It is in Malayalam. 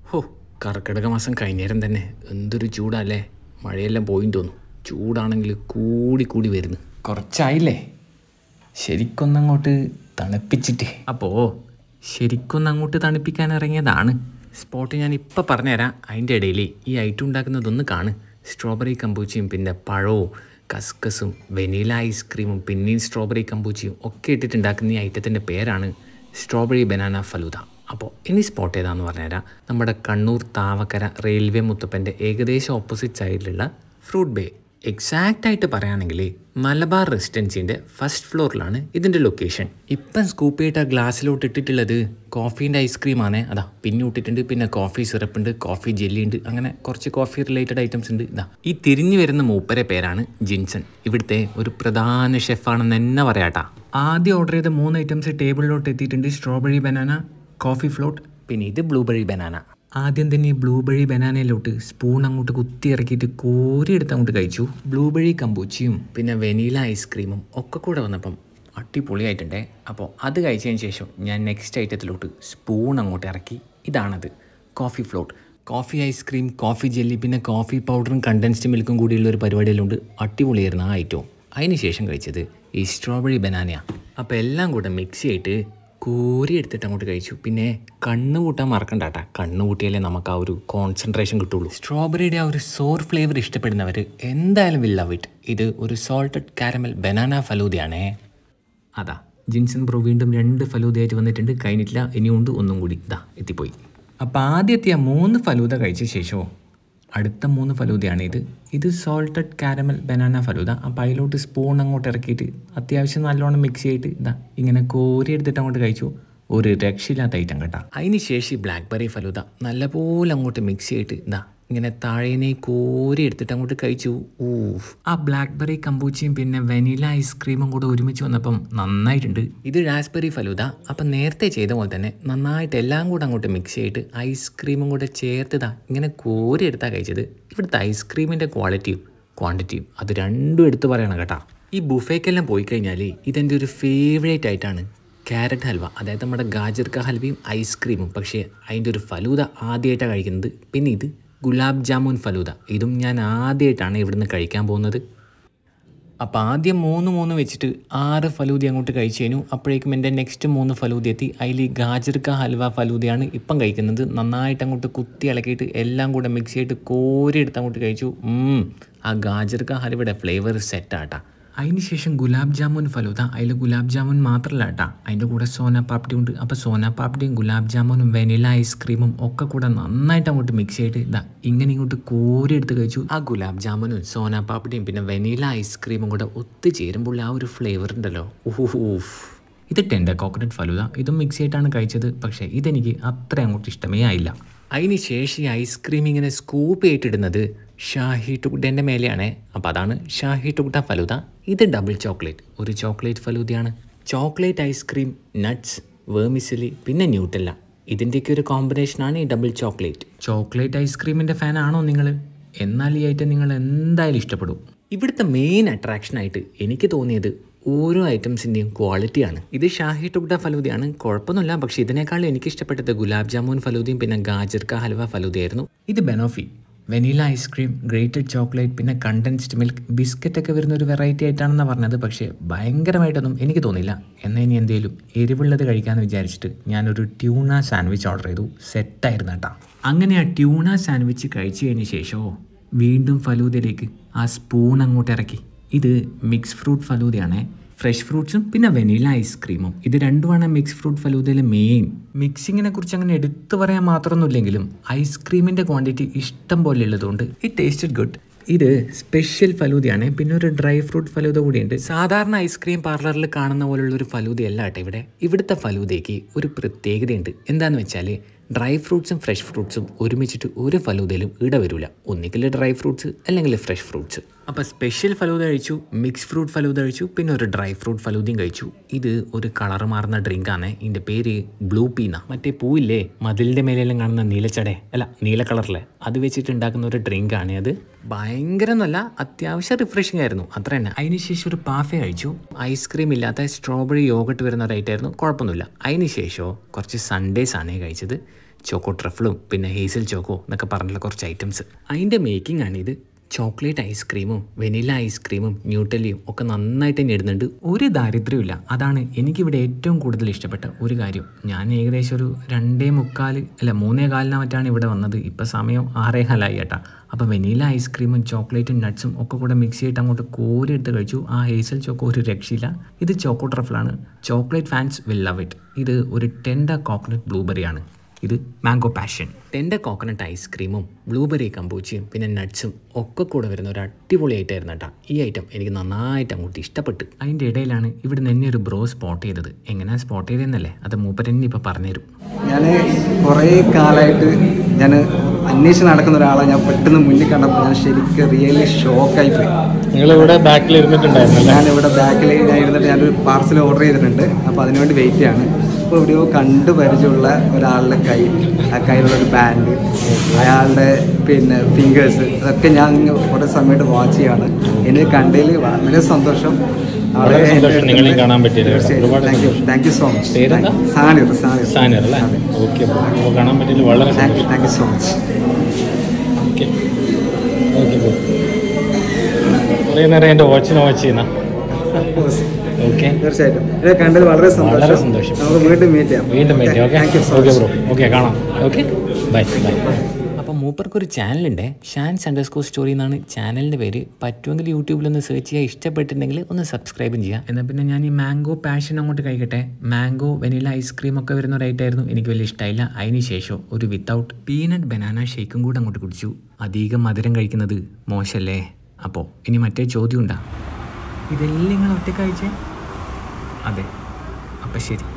ഹോ കർക്കിടക മാസം കഴിഞ്ഞേരം തന്നെ എന്തൊരു ചൂടല്ലേ മഴയെല്ലാം പോയി തോന്നുന്നു ചൂടാണെങ്കിൽ കൂടി കൂടി വരുന്നു കുറച്ചായില്ലേ ശരിക്കൊന്നങ്ങോട്ട് തണുപ്പിച്ചിട്ട് അപ്പോൾ ശരിക്കൊന്നങ്ങോട്ട് തണുപ്പിക്കാൻ ഇറങ്ങിയതാണ് സ്പോട്ട് ഞാൻ ഇപ്പം പറഞ്ഞുതരാം അതിൻ്റെ ഇടയിൽ ഈ ഐറ്റം ഉണ്ടാക്കുന്നതൊന്ന് കാണ് സ്ട്രോബെറി കമ്പൂച്ചിയും പിന്നെ പഴവും കസ്കസും വെനീല ഐസ്ക്രീമും പിന്നെയും സ്ട്രോബെറി കമ്പൂച്ചിയും ഒക്കെ ഇട്ടിട്ടുണ്ടാക്കുന്ന ഈ ഐറ്റത്തിൻ്റെ പേരാണ് സ്ട്രോബെറി ബനാന ഫലൂദ അപ്പോൾ ഇനി സ്പോട്ട് ഏതാന്ന് പറഞ്ഞുതരാം നമ്മുടെ കണ്ണൂർ താവക്കര റെയിൽവേ മുത്തപ്പൻ്റെ ഏകദേശം ഓപ്പോസിറ്റ് സൈഡിലുള്ള ഫ്രൂട്ട് ബേ എക്സാക്റ്റ് ആയിട്ട് പറയുകയാണെങ്കിൽ മലബാർ റെസിഡൻസിൻ്റെ ഫസ്റ്റ് ഫ്ലോറിലാണ് ഇതിൻ്റെ ലൊക്കേഷൻ ഇപ്പം സ്കൂപ്പ് ചെയ്തിട്ട് ആ ഗ്ലാസ്സിലോട്ട് ഇട്ടിട്ടുള്ളത് കോഫീൻ്റെ ഐസ്ക്രീമാണ് അതാ പിന്നെ ഇട്ടിട്ടുണ്ട് പിന്നെ കോഫി സിറപ്പ് ഉണ്ട് കോഫി ജെല്ലി ഉണ്ട് അങ്ങനെ കുറച്ച് കോഫി റിലേറ്റഡ് ഐറ്റംസ് ഉണ്ട് ഇതാ ഈ തിരിഞ്ഞു വരുന്ന മൂപ്പരെ പേരാണ് ജിൻസൺ ഇവിടുത്തെ ഒരു പ്രധാന ഷെഫാണെന്ന് തന്നെ പറയാട്ടാ ആദ്യം ഓർഡർ ചെയ്ത മൂന്ന് ഐറ്റംസ് ടേബിളിലോട്ട് എത്തിയിട്ടുണ്ട് സ്ട്രോബെറി ബനാന കോഫി ഫ്ലോട്ട് പിന്നെ ഇത് ബ്ലൂബെറി ബനാന ആദ്യം തന്നെ ഈ ബ്ലൂബെറി ബനാനയിലോട്ട് സ്പൂൺ അങ്ങോട്ട് കുത്തി ഇറക്കിയിട്ട് കോരിയെടുത്ത് അങ്ങോട്ട് കഴിച്ചു ബ്ലൂബെറി കമ്പൂച്ചിയും പിന്നെ വെനീല ഐസ്ക്രീമും ഒക്കെ കൂടെ വന്നപ്പം അടിപൊളിയായിട്ടുണ്ടേ അപ്പോൾ അത് കഴിച്ചതിന് ശേഷം ഞാൻ നെക്സ്റ്റ് ഐറ്റത്തിലോട്ട് സ്പൂൺ അങ്ങോട്ട് ഇറക്കി ഇതാണത് coffee float coffee ice cream coffee jelly പിന്നെ കോഫി പൗഡറും കണ്ടൻസ്ഡ് മിൽക്കും കൂടിയുള്ള ഒരു പരിപാടിയിലുണ്ട് അടിപൊളിയായിരുന്നു ആ ഐറ്റവും അതിന് ശേഷം കഴിച്ചത് ഈ സ്ട്രോബെറി ബനാനയാണ് അപ്പോൾ എല്ലാം കൂടെ മിക്സ് ചെയ്തിട്ട് കോരി എടുത്തിട്ട് അങ്ങോട്ട് കഴിച്ചു പിന്നെ കണ്ണ് കൂട്ടാൻ മറക്കണ്ട കേട്ടാ കണ്ണ് കൂട്ടിയാലേ നമുക്ക് ആ ഒരു കോൺസെൻട്രേഷൻ കിട്ടുള്ളൂ സ്ട്രോബെറിയുടെ ആ ഒരു സോർ ഫ്ലേവർ ഇഷ്ടപ്പെടുന്നവർ എന്തായാലും വിൽ ലവ് ഇറ്റ് ഇത് ഒരു സോൾട്ടഡ് കാരമൽ ബനാന ഫലൂദയാണേ അതാ ജിൻസൺ ബ്രോ വീണ്ടും രണ്ട് ഫലൂദയായിട്ട് വന്നിട്ടുണ്ട് കഴിഞ്ഞിട്ടില്ല ഇനിയുണ്ട് ഒന്നും കൂടി ഇതാ എത്തിപ്പോയി അപ്പോൾ ആദ്യത്തെ ആ മൂന്ന് ഫലൂദ കഴിച്ച ശേഷമോ അടുത്ത മൂന്ന് ഫലൂദയാണ് ഇത് ഇത് സോൾട്ടഡ് കാരമൽ ബനാന ഫലൂദ അപ്പോൾ അതിലോട്ട് സ്പൂൺ അങ്ങോട്ട് ഇറക്കിയിട്ട് അത്യാവശ്യം നല്ലോണം മിക്സ് ചെയ്തിട്ട് ഇതാ ഇങ്ങനെ കോരി എടുത്തിട്ട് അങ്ങോട്ട് കഴിച്ചു ഒരു രക്ഷയില്ലാത്ത ഐറ്റം കേട്ടോ അതിന് ശേഷം ബ്ലാക്ക്ബെറി ഫലൂദ നല്ലപോലെ അങ്ങോട്ട് മിക്സ് ചെയ്തിട്ട് ഇതാ ഇങ്ങനെ താഴേനെ കോരി എടുത്തിട്ട് അങ്ങോട്ട് കഴിച്ചു ഊഫ് ആ ബ്ലാക്ക്ബെറി കമ്പൂച്ചിയും പിന്നെ വെനില ഐസ്ക്രീമും കൂടെ ഒരുമിച്ച് വന്നപ്പം നന്നായിട്ടുണ്ട് ഇത് റാസ്ബെറി ഫലൂദ അപ്പം നേരത്തെ ചെയ്ത പോലെ തന്നെ നന്നായിട്ട് എല്ലാം കൂടെ അങ്ങോട്ട് മിക്സ് ചെയ്തിട്ട് ഐസ്ക്രീമും കൂടെ ചേർത്തതാ ഇങ്ങനെ കോരി എടുത്താ കഴിച്ചത് ഇവിടുത്തെ ഐസ്ക്രീമിൻ്റെ ക്വാളിറ്റിയും ക്വാണ്ടിറ്റിയും അത് രണ്ടും എടുത്തു പറയണം കേട്ടാ ഈ ബുഫേക്കെല്ലാം പോയി കഴിഞ്ഞാൽ ഇതെൻ്റെ ഒരു ഫേവറേറ്റ് ആയിട്ടാണ് ക്യാരറ്റ് ഹൽവ അതായത് നമ്മുടെ ഗാജർക്ക ഹൽവയും ഐസ്ക്രീമും പക്ഷേ അതിൻ്റെ ഒരു ഫലൂദ ആദ്യമായിട്ടാണ് കഴിക്കുന്നത് പിന്നെ ഇത് ഗുലാബ് ജാമുൻ ഫലൂദ ഇതും ഞാൻ ആദ്യമായിട്ടാണ് ഇവിടുന്ന് കഴിക്കാൻ പോകുന്നത് അപ്പോൾ ആദ്യം മൂന്ന് മൂന്ന് വെച്ചിട്ട് ആറ് ഫലൂദി അങ്ങോട്ട് കഴിച്ചു കഴിഞ്ഞു അപ്പോഴേക്കും എൻ്റെ നെക്സ്റ്റ് മൂന്ന് ഫലൂദി എത്തി അതിൽ ഗാജർക്ക ഹൽവ ഫലൂദയാണ് ഇപ്പം കഴിക്കുന്നത് നന്നായിട്ട് അങ്ങോട്ട് കുത്തി ഇളക്കിയിട്ട് എല്ലാം കൂടെ മിക്സ് ചെയ്തിട്ട് കോരി എടുത്ത് അങ്ങോട്ട് കഴിച്ചു ഉം, ആ ഗാജർക്ക ഹൽവയുടെ ഫ്ലേവർ സെറ്റാട്ടാ അതിന് ശേഷം ഗുലാബ് ജാമുൻ ഫലൂദ അതിൽ ഗുലാബ് ജാമുൻ മാത്രമല്ല കേട്ടാ അതിൻ്റെ കൂടെ സോന പാപ്പടി ഉണ്ട് അപ്പോൾ സോന പാപ്പടിയും ഗുലാബ് ജാമുനും വെനില ഐസ്ക്രീമും ഒക്കെ കൂടെ നന്നായിട്ട് അങ്ങോട്ട് മിക്സ് ചെയ്തിട്ട് ഇതാ ഇങ്ങനെ ഇങ്ങോട്ട് കോരി എടുത്ത് കഴിച്ചു ആ ഗുലാബ് ജാമുനും സോന പാപ്പടിയും പിന്നെ വെനില ഐസ്ക്രീമും കൂടെ ഒത്തുചേരുമ്പോൾ ആ ഒരു ഫ്ലേവർ ഉണ്ടല്ലോ ഊഹ് ഇത് ടെൻഡർ കോക്കനട്ട് ഫലൂദ ഇതും മിക്സ് ചെയ്തിട്ടാണ് കഴിച്ചത് പക്ഷേ ഇതെനിക്ക് അത്ര അങ്ങോട്ട് ഇഷ്ടമേ ആയില്ല അതിന് ശേഷം ഈ ഐസ്ക്രീം ഇങ്ങനെ സ്കൂപ്പ് ചെയ്തിട്ടിടുന്നത് ഷാഹി ടുക്ടേൻ്റെ മേലെയാണ് അപ്പോൾ അതാണ് ഷാഹി ടുക്ട ഫലൂദ ഇത് ഡബിൾ ചോക്ലേറ്റ് ഒരു ചോക്ലേറ്റ് ഫലൂദയാണ് ചോക്ലേറ്റ് ഐസ്ക്രീം നട്ട്സ് വേമിസിലി പിന്നെ ന്യൂട്ടല്ല ഇതിൻ്റെയൊക്കെ ഒരു കോമ്പിനേഷനാണ് ഈ ഡബിൾ ചോക്ലേറ്റ് ചോക്ലേറ്റ് ഐസ്ക്രീമിൻ്റെ ഫാനാണോ നിങ്ങൾ എന്നാൽ ഈ ഐറ്റം നിങ്ങൾ എന്തായാലും ഇഷ്ടപ്പെടും ഇവിടുത്തെ മെയിൻ അട്രാക്ഷനായിട്ട് എനിക്ക് തോന്നിയത് ഓരോ ഐറ്റംസിൻ്റെയും ക്വാളിറ്റിയാണ് ഇത് ഷാഹി ടുക്ഡ ഫലൂദയാണ് കുഴപ്പമൊന്നുമില്ല പക്ഷേ ഇതിനേക്കാളും എനിക്ക് ഇഷ്ടപ്പെട്ടത് ഗുലാബ് ജാമുൻ ഫലൂദയും പിന്നെ ഗാജർക്ക ഹൽവ ഫലൂദയായിരുന്നു ഇത് banoffee vanilla ice cream grated chocolate പിന്നെ കണ്ടൻസ്ഡ് മിൽക്ക് ബിസ്ക്കറ്റ് ഒക്കെ വരുന്ന ഒരു വെറൈറ്റി ആയിട്ടാണെന്നാണ് പറഞ്ഞത് പക്ഷേ ഭയങ്കരമായിട്ടൊന്നും എനിക്ക് തോന്നിയില്ല എന്നാൽ ഇനി എന്തെങ്കിലും എരിവുള്ളത് കഴിക്കാമെന്ന് വിചാരിച്ചിട്ട് ഞാനൊരു ട്യൂണ സാൻഡ്വിച്ച് ഓർഡർ ചെയ്തു സെറ്റായിരുന്നു കേട്ടോ അങ്ങനെ ആ ട്യൂണ സാൻഡ്വിച്ച് കഴിച്ചു കഴിഞ്ഞ ശേഷമോ വീണ്ടും ഫലൂദയിലേക്ക് ആ സ്പൂൺ അങ്ങോട്ട് ഇറക്കി ഇത് മിക്സ് ഫ്രൂട്ട് ഫലൂദയാണേ ഫ്രഷ് ഫ്രൂട്ട്സും പിന്നെ വെനില ഐസ്ക്രീമും ഇത് രണ്ടുമാണ് മിക്സ് ഫ്രൂട്ട് ഫലൂദയിലെ മെയിൻ മിക്സിങ്ങിനെ കുറിച്ച് അങ്ങനെ എടുത്തു പറയാൻ മാത്രമൊന്നുമില്ലെങ്കിലും ഐസ്ക്രീമിൻ്റെ ക്വാണ്ടിറ്റി ഇഷ്ടം പോലെ ഉള്ളതുകൊണ്ട് ഇറ്റ് ടേസ്റ്റഡ് ഗുഡ് ഇത് സ്പെഷ്യൽ ഫലൂദയാണ് പിന്നെ ഒരു ഡ്രൈ ഫ്രൂട്ട് ഫലൂദ കൂടിയുണ്ട് സാധാരണ ഐസ്ക്രീം പാർലറിൽ കാണുന്ന പോലുള്ള ഒരു ഫലൂദയല്ല കേട്ടോ ഇവിടെ ഇവിടുത്തെ ഫലൂദയ്ക്ക് ഒരു പ്രത്യേകതയുണ്ട് എന്താണെന്ന് വെച്ചാൽ ഡ്രൈ ഫ്രൂട്ട്സും ഫ്രഷ് ഫ്രൂട്ട്സും ഒരുമിച്ചിട്ട് ഒരു ഫലൂദയിലും ഇട വരില്ല ഒന്നുകിൽ ഡ്രൈ ഫ്രൂട്ട്സ് അല്ലെങ്കിൽ ഫ്രഷ് ഫ്രൂട്ട്സ് അപ്പോൾ സ്പെഷ്യൽ ഫലൂദ കഴിച്ചു മിക്സ് ഫ്രൂട്ട് ഫലൂദ കഴിച്ചു പിന്നെ ഒരു ഡ്രൈ ഫ്രൂട്ട് ഫലൂദയും കഴിച്ചു ഇത് ഒരു കളർ മാറുന്ന ഡ്രിങ്കാണ് ഇതിൻ്റെ പേര് ബ്ലൂ പീന മറ്റേ പൂവില്ലേ മതിലിൻ്റെ മേലെല്ലാം കാണുന്ന നീലച്ചട അല്ല നീല കളറിലെ അത് വെച്ചിട്ട് ഉണ്ടാക്കുന്ന ഒരു ഡ്രിങ്കാണ് അത് ഭയങ്കര എന്നല്ല അത്യാവശ്യം റിഫ്രഷിംഗ് ആയിരുന്നു അത്ര തന്നെ അതിനുശേഷം ഒരു പാഫെ കഴിച്ചു ഐസ്ക്രീം ഇല്ലാത്ത സ്ട്രോബെറി യോഗട്ട് വരുന്ന ഒരു ഐറ്റം ആയിരുന്നു കുഴപ്പമൊന്നുമില്ല അതിനുശേഷം കുറച്ച് സൺഡേസ് ആണ് കഴിച്ചത് ചോക്കോ ട്രഫിളും പിന്നെ ഹേസൽ ചോക്കോ എന്നൊക്കെ പറഞ്ഞിട്ടുള്ള കുറച്ച് ഐറ്റംസ് അതിൻ്റെ മേക്കിംഗ് ആണിത് ചോക്ലേറ്റ് ഐസ്ക്രീമും വെനില ഐസ്ക്രീമും ന്യൂട്ടലിയും ഒക്കെ നന്നായിട്ട് തന്നെ ഇടുന്നുണ്ട് ഒരു ദാരിദ്ര്യമില്ല അതാണ് എനിക്കിവിടെ ഏറ്റവും കൂടുതൽ ഇഷ്ടപ്പെട്ട ഒരു കാര്യം ഞാൻ ഏകദേശം ഒരു രണ്ടേ മുക്കാൽ അല്ല മൂന്നേ കാലിനാ മറ്റാണ് ഇവിടെ വന്നത് ഇപ്പം സമയം ആറേ കാലായി കേട്ടാ അപ്പോൾ വെനില ഐസ്ക്രീമും ചോക്ലേറ്റും നട്ട്സും ഒക്കെ കൂടെ മിക്സ് ചെയ്തിട്ട് അങ്ങോട്ട് കോരി എടുത്ത് കഴിച്ചു ആ ഹേസൽ ചോക്കോ ഒരു രക്ഷയില്ല ഇത് ചോക്കോ ട്രഫിളാണ് chocolate fans will love it ഇത് ഒരു ടെൻഡർ കോക്കനട്ട് ബ്ലൂബെറി ആണ് ഇത് മാംഗോ പാഷൻ ടെൻഡർ കോക്കനട്ട് ഐസ്ക്രീമും ബ്ലൂബെറി കമ്പൂച്ചിയും പിന്നെ നട്ട്സും ഒക്കെ കൂടെ വരുന്ന ഒരു അടിപൊളി ഐറ്റമായിരുന്നു കേട്ടോ ഈ ഐറ്റം എനിക്ക് നന്നായിട്ട് അങ്ങോട്ട് ഇഷ്ടപ്പെട്ടു അതിൻ്റെ ഇടയിലാണ് ഇവിടെ നിന്ന് ഒരു ബ്രോ സ്പോട്ട് ചെയ്തത് എങ്ങനെയാണ് സ്പോട്ട് ചെയ്തതെന്നല്ലേ അത് മൂപ്പരെന്നെ ഇപ്പോൾ പറഞ്ഞുതരും ഞാൻ കുറേ കാലമായിട്ട് ഞാൻ അന്വേഷിച്ച് നടക്കുന്ന ഒരാളെ ഞാൻ പെട്ടെന്ന് മുന്നിൽ കണ്ടപ്പോൾ ഞാൻ ശരിക്കും റിയലി ഷോക്കായി പോയി നിങ്ങളിവിടെ ബാക്കിൽ ഇരുന്നിട്ടുണ്ടായിരുന്നല്ലേ ഞാനിവിടെ ബാക്കിൽ ഞാൻ ഇരുന്നിട്ട് ഞാനൊരു പാർസൽ ഓർഡർ ചെയ്തിട്ടുണ്ട് അപ്പോൾ അതിനുവേണ്ടി വെയിറ്റ് ചെയ്യാണ് ഇപ്പോൾ എവിടെയോ കണ്ടു പരിചയമുള്ള ഒരാളുടെ കൈ ആ കയ്യിലുള്ള ഒരു ബാൻഡ് അയാളുടെ പിന്നെ ഫിംഗേഴ്സ് അതൊക്കെ ഞാൻ ഇങ്ങ് കുറേ സമയമായിട്ട് വാച്ച് ചെയ്യാണ് എനിക്ക് കണ്ടതിൽ വളരെ സന്തോഷം വളരെ സന്തോഷം നിങ്ങളെയും കാണാൻ പറ്റിയത് കേട്ടോ. ഒരുപാട് thank you thank you so much പേരെന്താ? സാനിർ സാനിർ സാനിയർ അല്ലേ ഓക്കെ അപ്പോൾ കാണാൻ പറ്റിയത് വളരെ താങ്ക് യു സന്തോഷം thank you so much okay okay bro കുറേ നേരം എൻ്റെ വാച്ചിനെ വാച്ച് ചെയ്യുന്ന ഓക്കെ തീർച്ചയായിട്ടും ഇത് കണ്ടതിൽ വളരെ വളരെ സന്തോഷം സന്തോഷം. നമുക്ക് വീണ്ടും മീറ്റ് ചെയ്യാം വീണ്ടും പറ്റി okay thank you so okay much bro okay കാണാം ഓക്കെ ബൈ ബൈ അപ്പം മൂപ്പർക്കൊരു ചാനലുണ്ട് ഷാൻസ് അണ്ടർസ്കോർ സ്റ്റോറി എന്നാണ് ചാനലിൻ്റെ പേര് പറ്റുമെങ്കിൽ യൂട്യൂബിലൊന്ന് സെർച്ച് ചെയ്യുക ഇഷ്ടപ്പെട്ടിട്ടുണ്ടെങ്കിൽ ഒന്ന് സബ്സ്ക്രൈബും ചെയ്യുക എന്നാൽ പിന്നെ ഞാൻ ഈ മാംഗോ പാഷൻ അങ്ങോട്ട് കഴിക്കട്ടെ മാംഗോ വെനില ഐസ്ക്രീം ഒക്കെ വരുന്ന ഒരു ഐറ്റമായിരുന്നു എനിക്ക് വലിയ ഇഷ്ടമായില്ല അതിന് ശേഷം ഒരു വിത്തൗട്ട് പീനട്ട് ബനാന ഷേക്കും കൂടെ അങ്ങോട്ട് കുടിച്ചു അധികം മധുരം കഴിക്കുന്നത് മോശമല്ലേ അപ്പോൾ ഇനി മറ്റേ ചോദ്യം ഉണ്ടാ ഇതെല്ലാം നിങ്ങൾ ഒറ്റ കഴിച്ചേ അതെ അപ്പം ശരി